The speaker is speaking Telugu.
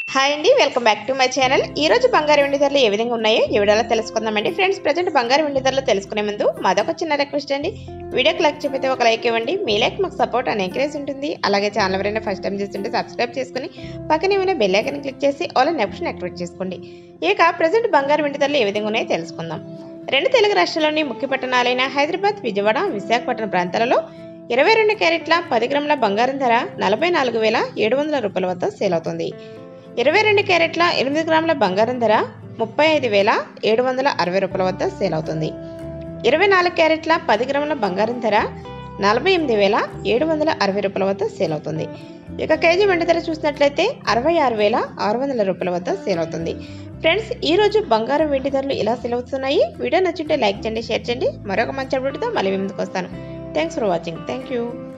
హాయ్ అండి welcome back to my channel ఈ రోజు బంగారు వెండి ధరలు ఏ విధంగా ఉన్నాయో ఈ వీడియోలో తెలుసుకుందామండి ఫ్రెండ్స్ ప్రజెంట్ బంగారు వెండి ధరలు తెలుసుకునే ముందు మాదొక చిన్న రిక్వెస్ట్ అండి వీడియోకి లైక్ చెప్పితే ఒక లైక్ ఇవ్వండి మీ లైక్ మాకు సపోర్ట్ అని ఎంకరేజ్ ఉంటుంది అలాగే ఛానల్ ఎవరైనా ఫస్ట్ టైం చూస్తుంటే సబ్స్క్రైబ్ చేసుకుని పక్కనే ఉన్న బెల్ ఐకన్ క్లిక్ చేసి ఆల్ అండ్ ఆప్షన్ యాక్టివేట్ చేసుకోండి ఇక ప్రజెంట్ బంగారు వెండి ధరలు ఏ విధంగా ఉన్నాయో తెలుసుకుందాం రెండు తెలుగు రాష్ట్రాల్లోని ముఖ్య పట్టణాలైన హైదరాబాద్ విజయవాడ విశాఖపట్నం ప్రాంతాలలో ఇరవై రెండు క్యారెట్ల పది గ్రాముల బంగారం ధర నలభై నాలుగు వేల ఏడు వందల రూపాయల వద్ద సేల్ అవుతుంది ఇరవై రెండు క్యారెట్ల ఎనిమిది గ్రాముల బంగారం ధర ముప్పై ఐదు వేల ఏడు వందల అరవై రూపాయల వద్ద సేల్ అవుతుంది ఇరవై నాలుగు క్యారెట్ల పది గ్రాముల బంగారం ధర నలభై ఎనిమిది వేల ఏడు వందల అరవై రూపాయల వద్ద సేల్ అవుతుంది ఇక కేజీ వెండి ధర చూసినట్లయితే అరవై ఆరు వేల ఆరు వందల రూపాయల వద్ద సేల్ అవుతుంది ఫ్రెండ్స్ ఈ రోజు బంగారం వెండి ధరలు ఇలా సేల్ అవుతున్నాయి వీడియో నచ్చుంటే లైక్ చేయండి షేర్ చేయండి మరొక మంచి అప్డేట్తో మళ్ళీ మీ ముందుకు వస్తాను thanks for watching thank you